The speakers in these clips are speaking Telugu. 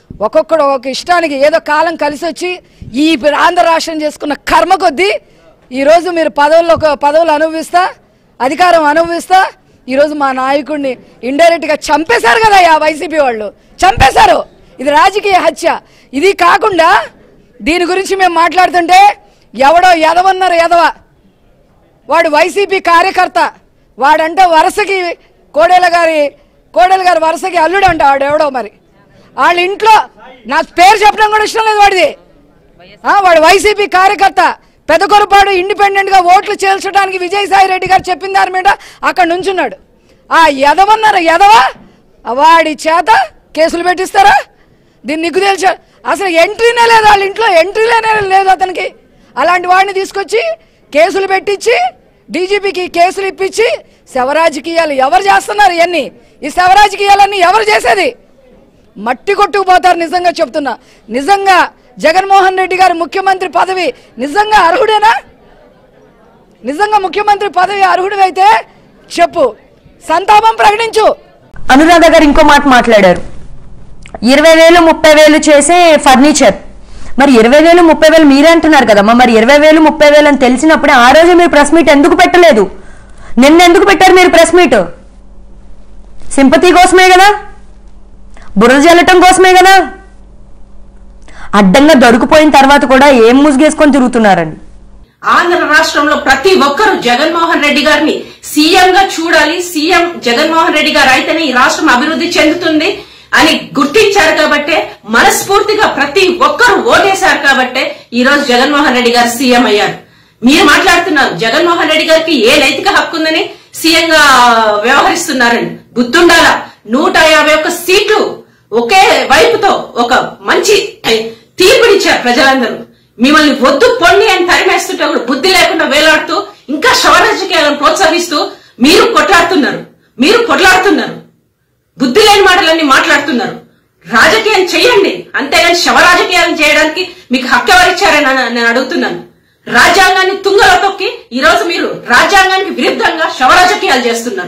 ఒక్కొక్కడు ఒక్కొక్క ఇష్టానికి ఏదో కాలం కలిసి వచ్చి ఈ ఆంధ్ర రాష్ట్రం చేసుకున్న కర్మ కొద్దీ ఈరోజు మీరు పదవుల్లో ఒక పదవులు అనుభవిస్తా అధికారం అనుభవిస్తా ఈరోజు మా నాయకుడిని ఇండైరెక్ట్గా చంపేశారు కదా ఆ వైసీపీ వాళ్ళు చంపేశారు ఇది రాజకీయ హత్య ఇది కాకుండా దీని గురించి మేము మాట్లాడుతుంటే ఎవడో ఎదవన్నారు ఎదవ వాడు వైసీపీ కార్యకర్త వాడంటే వరుసకి కోడేల గారి కోడేల గారి వరుసకి అల్లుడు అంట వాడు ఎవడో మరి వాళ్ళ ఇంట్లో నాకు పేరు చెప్పడం కూడా ఇష్టం లేదు వాడిది ఆ, వాడు వైసీపీ కార్యకర్త పెదకొరపాడు ఇండిపెండెంట్ గా ఓట్లు చేల్చడానికి విజయసాయి రెడ్డి గారు చెప్పిన దాని మీద అక్కడ నుంచున్నాడు ఆ ఎదవన్నారు ఎదవ వాడి చేత కేసులు పెట్టిస్తారా దీన్ని నిగ్గు తేల్చా అసలు ఎంట్రీనే లేదు వాళ్ళ ఇంట్లో ఎంట్రీలేనే లేదు అతనికి అలాంటి వాడిని తీసుకొచ్చి కేసులు పెట్టించి డీజీపీకి కేసులు ఇప్పించి శవరాజకీయాలు ఎవరు చేస్తున్నారు ఇవన్నీ ఈ శవరాజకీయాలన్నీ ఎవరు చేసేది మట్టి కొట్టుకుపోతారు నిజంగా చెప్తున్నా నిజంగా జగన్మోహన్ రెడ్డి గారు ముఖ్యమంత్రి పదవి నిజంగా అర్హుడేనా నిజంగా ముఖ్యమంత్రి పదవి అర్హుడివైతే చెప్పు సంతాపం ప్రకటించు అనురాధ గారు ఇంకో మాట మాట్లాడారు ఇరవై వేలు ముప్పై వేలు చేసే ఫర్నిచర్ మరి ఇరవై వేలు ముప్పై వేలు మీరే అంటున్నారు కదమ్మా మరి ఇరవై వేలు ముప్పై వేలు అని తెలిసినప్పుడే ఆ రోజు మీరు ప్రెస్ మీట్ ఎందుకు పెట్టలేదు నిన్న ఎందుకు పెట్టారు మీరు ప్రెస్ మీట్ సింపతి కోసమే కదా బురద జల్లటం కోసమే కదా అడ్డంగా దొరికిపోయిన తర్వాత కూడా ఏం ముసుగేసుకొని తిరుగుతున్నారండి ఆంధ్ర రాష్ట్రంలో ప్రతి ఒక్కరూ జగన్మోహన్ రెడ్డి గారిని సీఎం గా చూడాలి సీఎం జగన్మోహన్ రెడ్డి గారు అయితేనే ఈ రాష్ట్రం అభివృద్ధి చెందుతుంది అని గుర్తించారు కాబట్టే మనస్ఫూర్తిగా ప్రతి ఒక్కరూ ఓటేశారు కాబట్టే ఈ రోజు జగన్మోహన్ రెడ్డి గారు సీఎం అయ్యారు మీరు మాట్లాడుతున్నారు జగన్మోహన్ రెడ్డి గారికి ఏ నైతిక హక్కు ఉందని సీఎం గా వ్యవహరిస్తున్నారని గుర్తుండాలా నూట యాభై ఒక్క సీట్లు ఒకే వైపుతో ఒక మంచి తీర్పునిచ్చారు ప్రజలందరూ మిమ్మల్ని వద్దు పొండి అని తరిమేస్తుంటే కూడా బుద్ధి లేకుండా వేలాడుతూ ఇంకా శవరాజకీయాలను ప్రోత్సహిస్తూ మీరు కొట్లాడుతున్నారు మీరు కొట్లాడుతున్నారు బుద్ధి లేని మాటలన్నీ మాట్లాడుతున్నారు రాజకీయం చేయండి అంతేగాని శవ రాజకీయాలను చేయడానికి మీకు హక్కు ఎవరిచ్చారని నేను- నేను అడుగుతున్నాను రాజ్యాంగాన్ని తుంగలో తొక్కి ఈ రోజు మీరు రాజ్యాంగానికి విరుద్ధంగా శవ రాజకీయాలు చేస్తున్నారు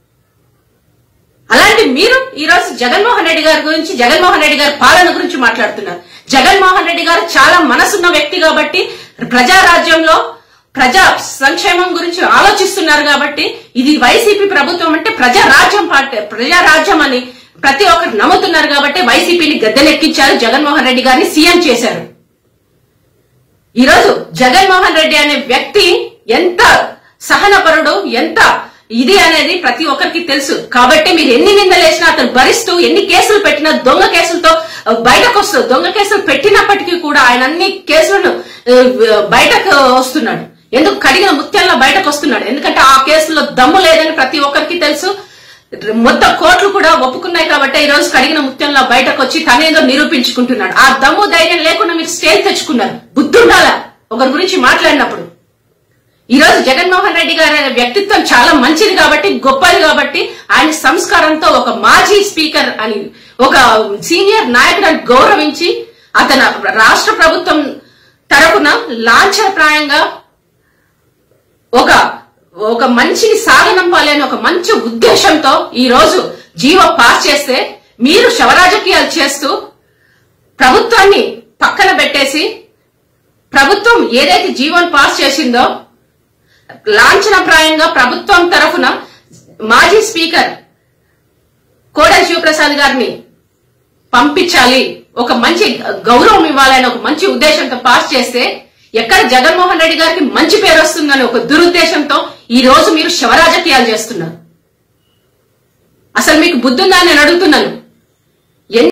అలాంటి మీరు ఈ రోజు జగన్మోహన్ రెడ్డి గారి గురించి జగన్మోహన్ రెడ్డి గారి పాలన గురించి మాట్లాడుతున్నారు జగన్మోహన్ రెడ్డి గారు చాలా మనసున్న వ్యక్తి కాబట్టి ప్రజా రాజ్యంలో ప్రజా సంక్షేమం గురించి ఆలోచిస్తున్నారు కాబట్టి ఇది వైసీపీ ప్రభుత్వం అంటే ప్రజా రాజ్యం పార్టీ ప్రజా రాజ్యం అని ప్రతి ఒక్కరు నమ్ముతున్నారు కాబట్టి వైసీపీని గద్దెనెక్కించారు జగన్మోహన్ రెడ్డి గారిని సీఎం చేశారు ఈ రోజు జగన్మోహన్ రెడ్డి అనే వ్యక్తి ఎంత సహనపరుడు ఎంత ఇది అనేది ప్రతి ఒక్కరికి తెలుసు కాబట్టి మీరు ఎన్ని నిందలేసినా అతను భరిస్తూ ఎన్ని కేసులు పెట్టినా దొంగ కేసులతో ఆ, బయటకు వస్తూ దొంగ కేసులు పెట్టినప్పటికీ కూడా ఆయన అన్ని కేసులను ఆ, బయటకు వస్తున్నాడు ఎందుకు కడిగిన ముత్యాల్లో బయటకు వస్తున్నాడు ఎందుకంటే ఆ కేసులో దమ్ము లేదని ప్రతి ఒక్కరికి తెలుసు మొత్తం కోర్టులు కూడా ఒప్పుకున్నాయి కాబట్టి ఈ రోజు కడిగిన ముత్యంలో బయటకు వచ్చి తనేదో నిరూపించుకుంటున్నాడు ఆ దమ్ము ధైర్యం లేకుండా మీరు స్టేజ్ తెచ్చుకున్నారు బుద్ధుండాలా ఒకరి గురించి మాట్లాడినప్పుడు ఈ రోజు జగన్మోహన్ రెడ్డి గారి అనే వ్యక్తిత్వం చాలా మంచిది కాబట్టి గొప్పది కాబట్టి ఆయన సంస్కారంతో ఒక మాజీ స్పీకర్ అని ఒక సీనియర్ నాయకుడు అని గౌరవించి అతను రాష్ట్ర ప్రభుత్వం తరపున లాంఛనప్రాయంగా ఒక ఒక మంచిని సాగనంపాలి అనే ఒక మంచి ఉద్దేశంతో ఈ రోజు జీవో పాస్ చేస్తే మీరు శవరాజకీయాలు చేస్తూ ప్రభుత్వాన్ని పక్కన పెట్టేసి ప్రభుత్వం ఏదైతే జీవోని పాస్ చేసిందో లాంఛనప్రాయంగా ప్రభుత్వం తరఫున మాజీ స్పీకర్ కోడ శివప్రసాద్ గారిని పంపించాలి ఒక మంచి గౌరవం ఇవ్వాలని ఒక మంచి ఉద్దేశంతో పాస్ చేస్తే ఎక్కడ జగన్మోహన్ రెడ్డి గారికి మంచి పేరు వస్తుందని ఒక దురుద్దేశంతో ఈ రోజు మీరు శవరాజకీయాలు చేస్తున్నారు అసలు మీకు బుద్ధుందా అని నేను అడుగుతున్నాను